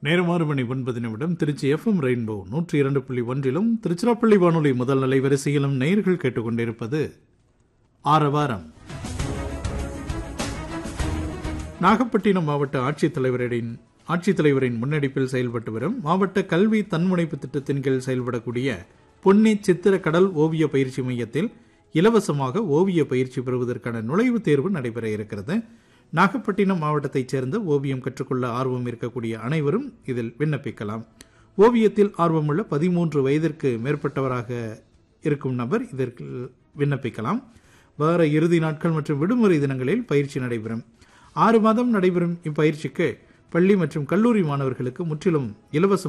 நேரம் ஆறு மணி ஒன்பது நிமிடம் திருச்சி எஃப்எம் ரெயின்போ நூற்றி இரண்டு புள்ளி ஒன்றிலும் திருச்சிராப்பள்ளி வானொலி முதல் நிலை வரிசையிலும் நேயர்கள் கேட்டுக்கொண்டிருப்பது ஆரவாரம் நாகப்பட்டினம் மாவட்ட ஆட்சித்தலைவரின் ஆட்சித்தலைவரின் முன்னெடுப்பில் செயல்பட்டு வரும் மாவட்ட கல்வி தன்முனைப்பு திட்டத்தின் கீழ் செயல்படக்கூடிய பொன்னி சித்திர கடல் ஓவிய பயிற்சி மையத்தில் இலவசமாக ஓவிய பயிற்சி பெறுவதற்கான நுழைவுத் தேர்வு நடைபெற இருக்கிறது நாகப்பட்டினம் மாவட்டத்தைச் சேர்ந்த ஓவியம் கற்றுக்கொள்ள ஆர்வம் இருக்கக்கூடிய அனைவரும் இதில் விண்ணப்பிக்கலாம் ஓவியத்தில் ஆர்வமுள்ள பதிமூன்று வயதிற்கு மேற்பட்டவராக இருக்கும் நபர் இதற்கு விண்ணப்பிக்கலாம் வார இறுதி நாட்கள் மற்றும் விடுமுறை தினங்களில் பயிற்சி நடைபெறும் ஆறு மாதம் நடைபெறும் இப்பயிற்சிக்கு பள்ளி மற்றும் கல்லூரி மாணவர்களுக்கு முற்றிலும் இலவசம்